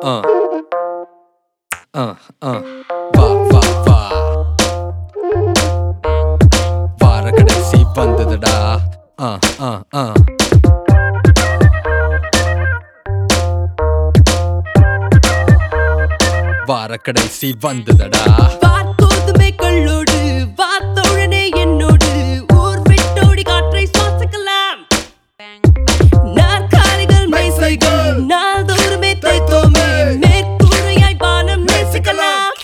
uh. Uh, uh. வா வா வா வார கடைசி வந்ததுடா uh, uh, uh. வார கடைசி வந்ததுடா வார்த்தோதுமை கள்ளோடு வார்த்தோழனே என்னோடு ஊர் விட்டோடி காற்றை சுவாசிக்கலாம் நாற்காலிகள் மேசைகள் நாள்தோறுமே தைத்தோமே மேற்கூரையாய் வானம் நேசிக்கலாம்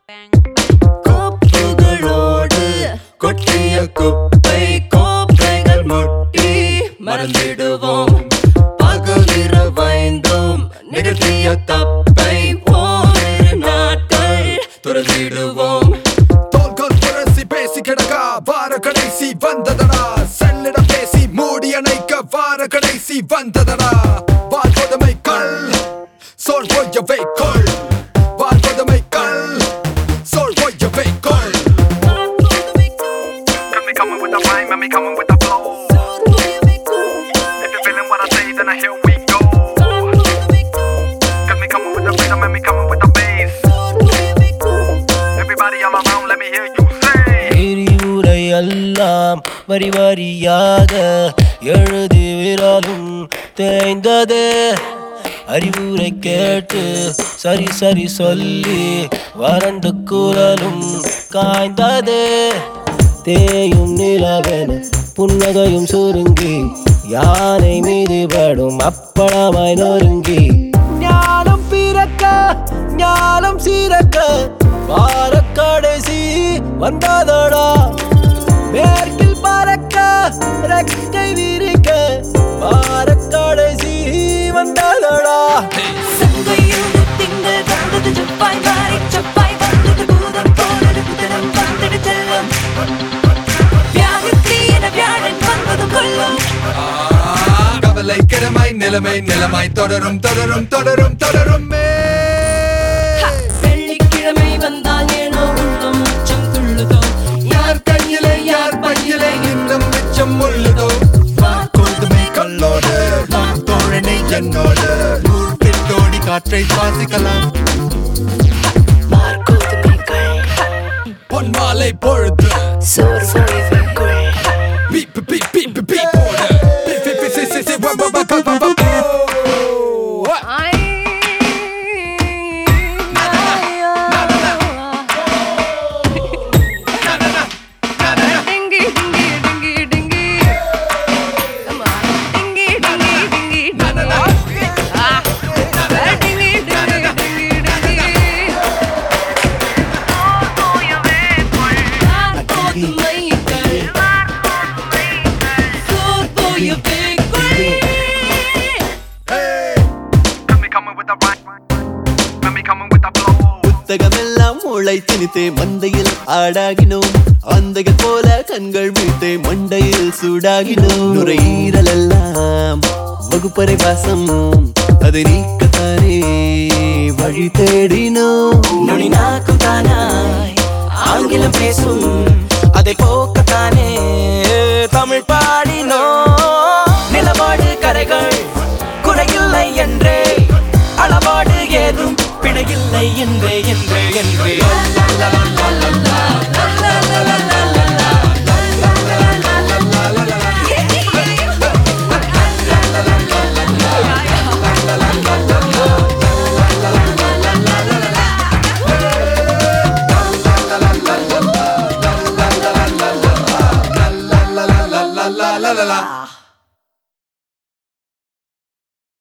கோப்புகளோடு கொட்டிய குப்பை கோப்பைகள் முட்டி மறந்திடுவோம் பகலிரவைந்தும் நிகழ்த்திய தப்பை ஓரிரு நாட்கள் துறந்திடுவோம் தோல்கோல் புரசி பேசி கிடக்கா வார கடைசி வந்ததடா செல்லிடம் பேசி மூடி அணைக்க வார கடைசி வந்ததடா வாழ்வதுமை கல் சோல் பொய்யவை கொள் வாழ்வதுமை கல் சோல் பொய்யவை கொள் Got me coming with the rhyme, and me coming with the flow. If you're feeling what I say, then here we go. Got me coming with the rhythm, and me coming with the bass. Everybody all around, let me hear you say. எரியுரை எல்லாம் வரி வரியாக எழுதி விரலும் தேய்ந்தது அறிவுரை கேட்டு சரி சரி சொல்லி வறண்டு குரலும் காய்ந்தது தேயும் நிலவென புன்னகையும் சுருங்கி யானை மீது படும் அப்பளமாய் நொறுங்கி ஞானம் பிறக்க ஞானம் சீரக்க வார கடைசி வந்ததடா மேற்கில் பறக்க ரெக்கை விரிக்க வார கடைசி வந்ததடா சங்கையில் திங்கள் வந்தது செப்பாய் மாறி செப்பாய் வந்தது பூதம் போனது புதனம் வந்தது செல்லும் வியாழத்தி என வியாழன் வந்தது கொல்லும் கவலை கிழமை நிலைமை நிலைமை தொடரும் தொடரும் தொடரும் தொடருமே வெள்ளிக்கிழமை வந்தால் ஏனோ உள்ளம் உச்சம் துள்ளுதோ யார் கையிலே யார் பையிலே இன்னும் மிச்சம் உள்ளதோ கோதுமை கல்லோடு நான் தோழனை என்னோடு ஊர் விட்டோடி காற்றை சுவாசிக்கலாம் பொன் மாலை பொழுது பி பி பி பி பி பி போடு பி பி பி சி சி சி வ வ வ வ வ வ போ. Got me coming with the rhyme, got me coming with the flow. புத்தகமெல்லாம் முளை திணித்தே மந்தையில் ஆடாகினோம் அந்தைகள் போல கண்கள் வீட்டே மண்டையில் சூடாகினோம் நுரையீரல் எல்லாம் வகுப்பறை வாசம் அதை நீக்கத்தானே வழி தேடினோம் நுனி நாக்கும் தானாய் ஆங்கிலம் பேசும் அதை போக்கத்தானே தமிழ் பாடினோ நிலவாடு கரைகள் குறையில்லை என்றே அளவாடு ஏதும் பிழையில்லை என்றே என்றே என்றே la la la la